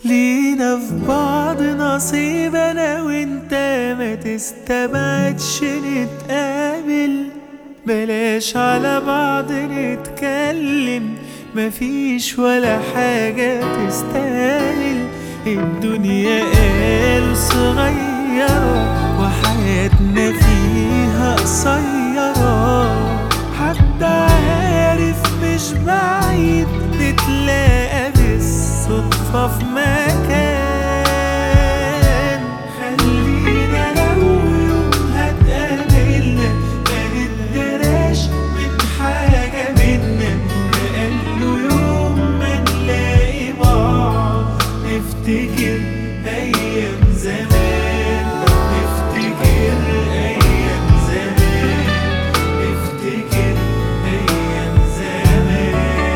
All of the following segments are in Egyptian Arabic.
لينا في بعض نصيب انا وانت ما تستبعدش نتقابل بلاش على بعض نتكلم مفيش ولا حاجة تستاهل الدنيا قال صغيرة وحياتنا فيها قصيرة حد عارف مش بعيد نتلاقى بالصدفة في مكان خلينا لو يوم هتقابلنا ما ندراش من حاجة بينا لأنه يوم ما نلاقي بعض نفتكر أيام زمان نفتكر أيام زمان نفتكر أيام زمان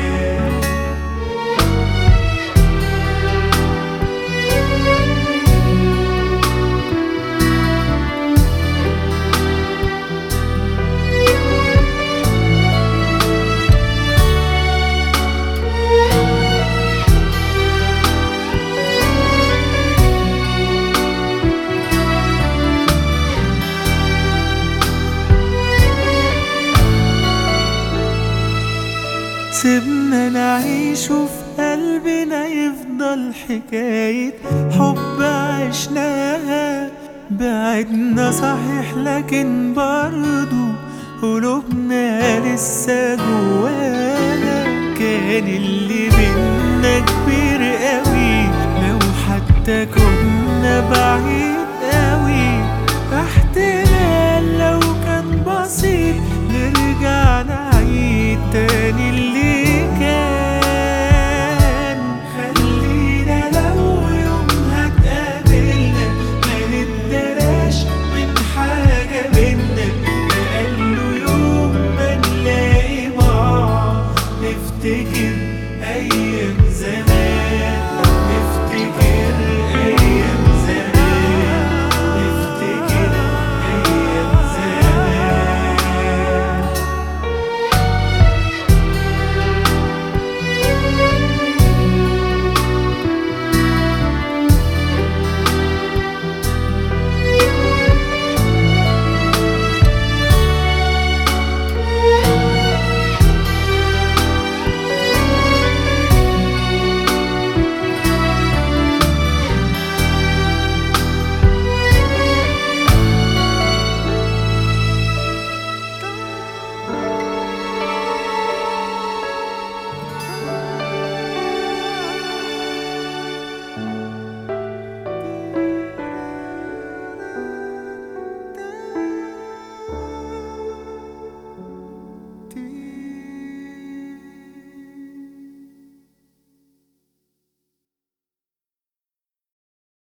سيبنا نعيش وفي قلبنا يفضل حكاية حب عشناها بعدنا صحيح لكن برضو قلوبنا لسه جوانا كان اللي بينا كبير قوي لو حتى كنا بعيد قوي احتمال لو كان بسيط نرجع نعيد تاني اللي كان خلينا لو يوم هتقابلنا ما ندراش من حاجة بينا لأنه يوم ما نلاقي بعض نفتكر أيام زمان نفتكر